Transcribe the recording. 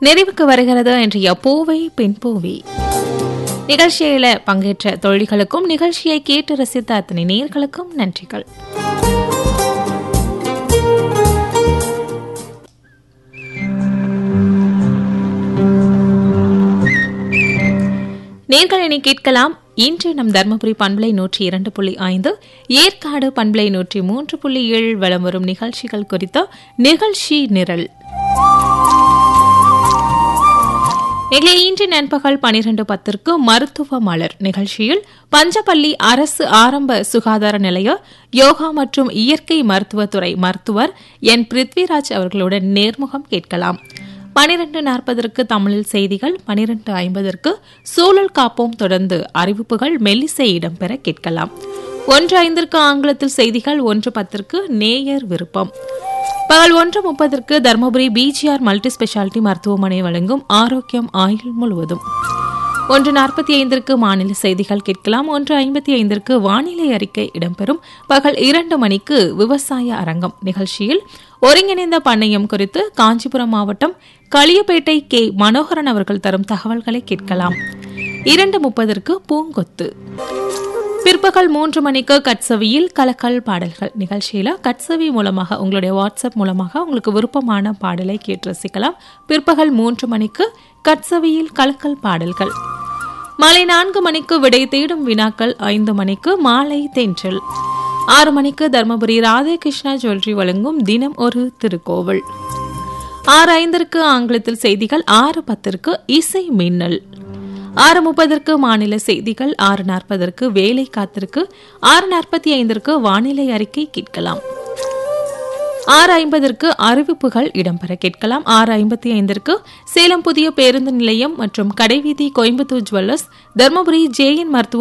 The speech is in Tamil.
நிறைவுக்கு வருகிறது இன்றைய பூவை பெண் பூவி நிகழ்ச்சியில பங்கேற்ற தொழில்களுக்கும் நிகழ்ச்சியை கேட்டு ரசித்த அத்தனை நேர்களுக்கும் நன்றிகள் நேர்கள் இனி கேட்கலாம் இன்று நம் தர்மபுரி பண்பலை நூற்றி இரண்டு புள்ளி ஐந்து ஏற்காடு பண்பலை நூற்றி மூன்று புள்ளி ஏழு வலம் வரும் நிகழ்ச்சிகள் குறித்த நிகழ்ச்சி நிரல் நிகழ இன்று நண்பகல் பனிரெண்டு பத்திற்கு மருத்துவ மலர் நிகழ்ச்சியில் பஞ்சப்பள்ளி அரசு ஆரம்ப சுகாதார நிலைய யோகா மற்றும் இயற்கை மருத்துவத்துறை மருத்துவர் என் பிருத்விராஜ் அவர்களுடன் நேர்முகம் கேட்கலாம் பனிரெண்டு நாற்பதற்கு தமிழில் செய்திகள் பனிரெண்டு ஐம்பதற்கு சூழல் காப்போம் தொடர்ந்து அறிவிப்புகள் மெல்லிசை இடம்பெற கேட்கலாம் ஒன்று ஐந்திற்கு ஆங்கிலத்தில் செய்திகள் ஒன்று பத்திற்கு நேயர் விருப்பம் பகல் ஒன்று முப்பதற்கு தருமபுரி பிஜிஆர் மல்டி ஸ்பெஷாலிட்டி மருத்துவமனை வழங்கும் ஆரோக்கியம் ஆயுள் முழுவதும் ஒன்று நாற்பத்தி ஐந்திற்கு மாநில செய்திகள் கேட்கலாம் ஒன்று ஐம்பத்தி ஐந்திற்கு வானிலை அறிக்கை இடம்பெறும் பகல் இரண்டு மணிக்கு விவசாய அரங்கம் நிகழ்ச்சியில் ஒருங்கிணைந்த பண்ணையம் குறித்து காஞ்சிபுரம் மாவட்டம் களியப்பேட்டை கே மனோகரன் அவர்கள் தரும் தகவல்களை கேட்கலாம் இரண்டு முப்பதற்கு பூங்கொத்து பிற்பகல் மூன்று மணிக்கு கட்சவியில் கலக்கல் பாடல்கள் நிகழ்ச்சியில கட்சவி மூலமாக உங்களுடைய வாட்ஸ்அப் மூலமாக உங்களுக்கு விருப்பமான பாடலை கேட்டு ரசிக்கலாம் பிற்பகல் மூன்று மணிக்கு கட்சவியில் கலக்கல் பாடல்கள் மாலை நான்கு மணிக்கு விடை தேடும் வினாக்கள் ஐந்து மணிக்கு மாலை தென்றல் ஆறு மணிக்கு தர்மபுரி ராதாகிருஷ்ணா ஜுவல்லரி வழங்கும் தினம் ஒரு திருக்கோவில் ஆறு ஐந்திற்கு ஆங்கிலத்தில் செய்திகள் ஆறு பத்திற்கு இசை மின்னல் ஆறு முப்பதற்கு மாநில செய்திகள் ஆறு நாற்பதற்கு வேலை காத்திருக்கு ஆறு நாற்பத்தி ஐந்திற்கு வானிலை அறிக்கை கேட்கலாம் ஆறு ஐம்பதற்கு அறிவிப்புகள் இடம்பெற கேட்கலாம் ஆறு ஐம்பத்தி ஐந்திற்கு சேலம் புதிய பேருந்து நிலையம் மற்றும் கடைவீதி கோயம்புத்தூர் ஜுவல்லர்ஸ் தர்மபுரி ஜேஎன் மருத்துவ